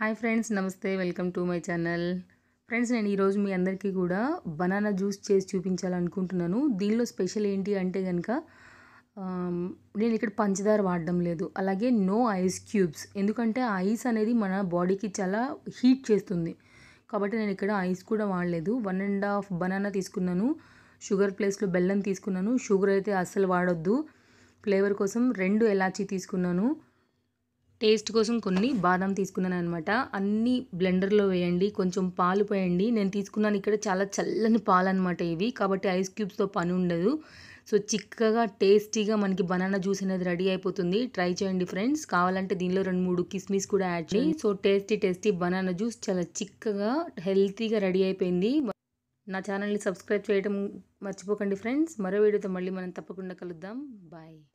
hi friends నమస్తే welcome to my channel friends నేను ఈరోజు మీ అందరికీ కూడా బనానా జ్యూస్ చేసి చూపించాలనుకుంటున్నాను దీనిలో స్పెషల్ ఏంటి అంటే కనుక నేను ఇక్కడ పంచదార వాడడం లేదు అలాగే నో ఐస్ క్యూబ్స్ ఎందుకంటే ఐస్ అనేది మన బాడీకి చాలా హీట్ చేస్తుంది కాబట్టి నేను ఇక్కడ ఐస్ కూడా వాడలేదు వన్ అండ్ హాఫ్ బనానా తీసుకున్నాను షుగర్ ప్లేస్లో బెల్లం తీసుకున్నాను షుగర్ అయితే అస్సలు వాడొద్దు ఫ్లేవర్ కోసం రెండు ఎలాచీ తీసుకున్నాను టేస్ట్ కోసం కొన్ని బాదం తీసుకున్నాను అనమాట అన్నీ బ్లెండర్లో వేయండి కొంచెం పాలు పోయండి నేను తీసుకున్నాను ఇక్కడ చాలా చల్లని పాలు అనమాట ఇవి కాబట్టి ఐస్ క్యూబ్స్తో పని ఉండదు సో చిక్కగా టేస్టీగా మనకి బనానా జ్యూస్ అనేది రెడీ అయిపోతుంది ట్రై చేయండి ఫ్రెండ్స్ కావాలంటే దీనిలో రెండు మూడు కిస్మిస్ కూడా యాడ్ చేయండి so tasty tasty banana juice చాలా చిక్కగా హెల్తీగా రెడీ అయిపోయింది నా ఛానల్ని సబ్స్క్రైబ్ చేయడం మర్చిపోకండి ఫ్రెండ్స్ మరో వీడియోతో మళ్ళీ మనం తప్పకుండా కలుద్దాం బాయ్